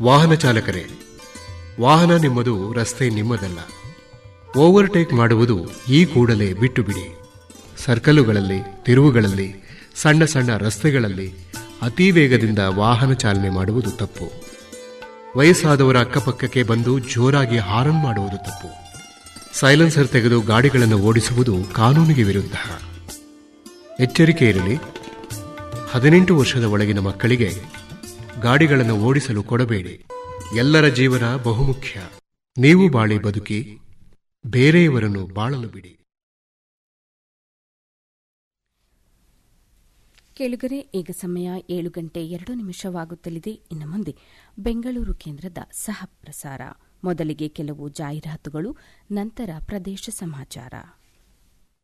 ವಾಹನ ಚಾಲಕರೇ ವಾಹನ ನಿಮ್ಮದು ರಸ್ತೆ ನಿಮ್ಮದಲ್ಲ ಓವರ್ಟೇಕ್ ಮಾಡುವುದು ಈ ಕೂಡಲೇ ಬಿಟ್ಟು ಬಿಡಿ ಸರ್ಕಲುಗಳಲ್ಲಿ ತಿರುವುಗಳಲ್ಲಿ ಸಣ್ಣ ಸಣ್ಣ ರಸ್ತೆಗಳಲ್ಲಿ ಅತಿ ವೇಗದಿಂದ ವಾಹನ ಚಾಲನೆ ಮಾಡುವುದು ತಪ್ಪು ವಯಸ್ಸಾದವರ ಅಕ್ಕಪಕ್ಕಕ್ಕೆ ಬಂದು ಜೋರಾಗಿ ಹಾರನ್ ಮಾಡುವುದು ತಪ್ಪು ಸೈಲೆನ್ಸರ್ ತೆಗೆದು ಗಾಡಿಗಳನ್ನು ಓಡಿಸುವುದು ಕಾನೂನಿಗೆ ವಿರುದ್ಧ ಎಚ್ಚರಿಕೆ ಇರಲಿ ಹದಿನೆಂಟು ವರ್ಷದ ಒಳಗಿನ ಮಕ್ಕಳಿಗೆ ಗಾಡಿಗಳನ್ನು ಓಡಿಸಲು ಕೊಡಬೇಡಿ ಎಲ್ಲರ ಜೀವನ ಬಹುಮುಖ್ಯ ನೀವು ಬಾಳಿ ಬದುಕಿ ಬೇರೆಯವರನ್ನು ಬಾಳಲು ಬಿಡಿ ಕೇಳುಗರೆ ಈಗ ಸಮಯ ಏಳು ಗಂಟೆ ಎರಡು ನಿಮಿಷವಾಗುತ್ತಲಿದೆ ಇನ್ನು ಮುಂದೆ ಬೆಂಗಳೂರು ಕೇಂದ್ರದ ಸಹ ಪ್ರಸಾರ ಮೊದಲಿಗೆ ಕೆಲವು ಜಾಹೀರಾತುಗಳು ನಂತರ ಪ್ರದೇಶ ಸಮಾಚಾರ